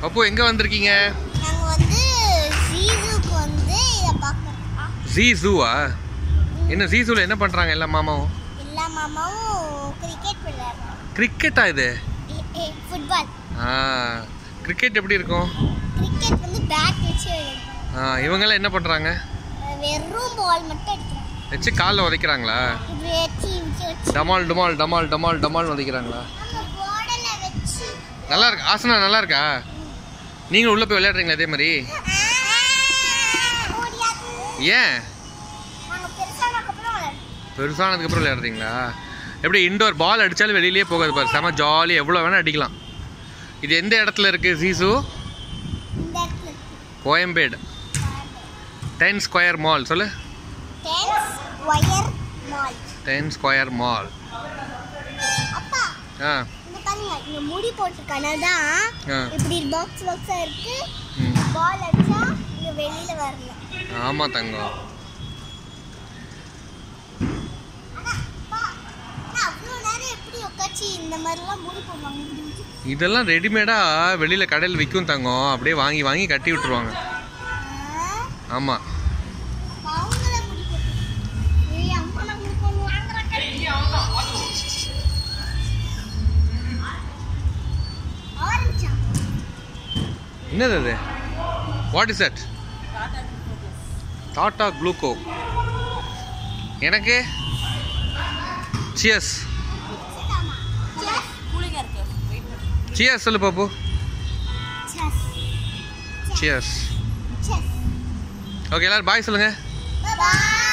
அப்போ எங்கே வந்திருக்கீங்க நாங்க வந்து சீசுக்கு வந்து இதை பார்க்கறோம் ஜீ ஜூவா என்ன ஜீ ஜூவில் என்ன பண்ணுறாங்க எல்லா மாமாவும் எல்லா மாமாவும் கிரிக்கெட் விளையாடுறோம் கிரிக்கெட்டா இது ஃபுட்பால் ஆ கிரிக்கெட் எப்படி இருக்கும் கிரிக்கெட் வந்து பேட் வச்சு விளையாடுறோம் ஆ இவங்கெல்லாம் என்ன பண்ணுறாங்க வெறும் பால் மட்டும் அடிக்கிறோம் வச்சு காலில் உதைக்கிறாங்களா இது வச்சு வச்சு வச்சு டமால் டமால் டமால் டமால் டமால் உதைக்கிறாங்களா நம்ம போர்டில் வச்சு நல்லா இருக்கு ஆசனா நல்லா இருக்கா நீங்களும் உள்ளே போய் விளையாடுறீங்களா அதே மாதிரி முடியாது ஏன் நாங்கள் பெருசானதுக்கப்புறம் விளையாடுறோம் பெருசானதுக்கப்புறம் விளையாடுறீங்களா எப்படி இண்டோர் பால் அடித்தாலும் வெளியிலேயே போகாது பாரு செம ஜாலி எவ்வளோ வேணால் அடிக்கலாம் இது எந்த இடத்துல இருக்குது சீசு இந்த இடத்துல கோயம்பேடு டென் ஸ்கொயர் மால் சொல்லு டென்ஸ் ஒயர் மால் டென் ஸ்கொயர் மால் அப்பா ஆ இங்க பாருங்க இங்க முடி போட்டிருக்கான தான் ஆ இப்படி பாக்ஸ் பாக்ஸா இருக்கு ம் பால் அடிச்சா இங்க வெளியில வரல ஆமாம் தங்கம் ஆனா அப்பா ஆனா அவ்வளோ நேரம் எப்படி உட்காச்சி இந்த மாதிரிலாம் முடி போடுவாங்க இப்படி வச்சு இதெல்லாம் ரெடிமேடாக வெளியில் கடையில் விற்கும் தங்கம் அப்படியே வாங்கி வாங்கி கட்டி விட்டுருவாங்க ஆமாம் அவங்கள முடி போட்டு ஏய் அம்மா நான் முடி போடணும் வாங்குறாங்க ஆரம்பிச்சா என்னது அது வாட் இஸ் தட் டாடா குளுக்கோ எனக்கு சியஸ் சியஸ் சொல்லு பாப்பு செஸ் சியஸ் செஸ் ஓகே எல்லாரும் பாய் சொல்லுங்கள் பாய்